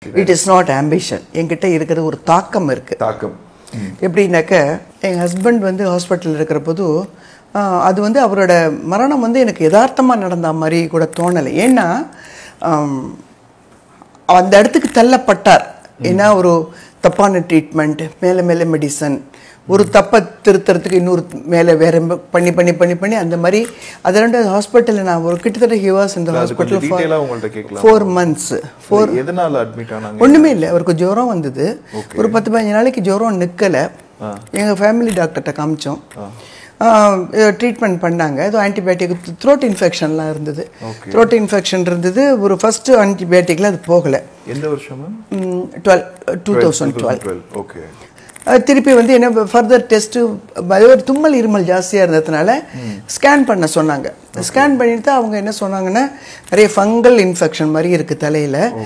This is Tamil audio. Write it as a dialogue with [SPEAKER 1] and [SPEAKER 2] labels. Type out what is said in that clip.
[SPEAKER 1] இட் இஸ் நாட் ஆம்பிஷன் என்கிட்ட இருக்கிற ஒரு தாக்கம் இருக்குது
[SPEAKER 2] தாக்கம்
[SPEAKER 1] எப்படின்னாக்க எங்கள் ஹஸ்பண்ட் வந்து ஹாஸ்பிட்டலில் இருக்கிற போது ஆஹ், அது வந்து அவரோட மரணம் வந்து எனக்கு யதார்த்தமாக நடந்த மாதிரி கூட தோணலை ஏன்னா ஆம், அந்த இடத்துக்கு தள்ளப்பட்டார் ஏன்னா ஒரு தப்பான ட்ரீட்மெண்ட் மேலே மேலே மெடிசன் ஒரு தப்பை திருத்துறதுக்கு இன்னொரு மேலே வேற ம- பண்ணி பண்ணி பண்ணி பண்ணி அந்த மாதிரி அது ரெண்டு ஹாஸ்பிட்டலில் நான் ஒரு கிட்டத்தட்ட ஹிவாஸ் இந்த
[SPEAKER 2] அது கொஞ்சம்
[SPEAKER 1] ஹாஸ்பிட்டல்
[SPEAKER 2] டீட்டெயிலாக உங்கள்ட்ட கேட்கலாம்
[SPEAKER 1] ஃபோர் மந்த்ஸ் ஃபோர்
[SPEAKER 2] எதனால அட்மிட் ஆனாங்க
[SPEAKER 1] ஒண்ணுமே இல்லை அவருக்கு ஜுரம் வந்தது ஒரு பத்து பதினஞ்சு நாளைக்கு ஜுரம் நிற்கலை எங்கள் ஃபேமிலி டாக்டர்கிட்ட காமிச்சோம் ட்ரீட்மெண்ட் பண்ணாங்க ஏதோ ஆன்டிபயோட்டிக் த்ரோட் இன்ஃபெக்ஷன்லாம் இருந்தது த்ரோட் இன்ஃபெக்ஷன் இருந்தது ஒரு ஃபர்ஸ்ட் ஆன்டிபயோட்டிக்கில் அது போகலை
[SPEAKER 2] எந்த வருஷம் ma'am
[SPEAKER 1] twelve two thousand twelve
[SPEAKER 2] twelve okay
[SPEAKER 1] திருப்பி வந்து என்ன ஃபர்தர் டெஸ்ட்டு ஒரு தும்மல் இருமல் ஜாஸ்தியாக இருந்ததுனால ஸ்கேன் பண்ண சொன்னாங்க ஸ்கேன் பண்ணிட்டு அவங்க என்ன சொன்னாங்கன்னா நிறைய ஃபங்கல் இன்ஃபெக்ஷன் மாதிரி இருக்குது தலையில்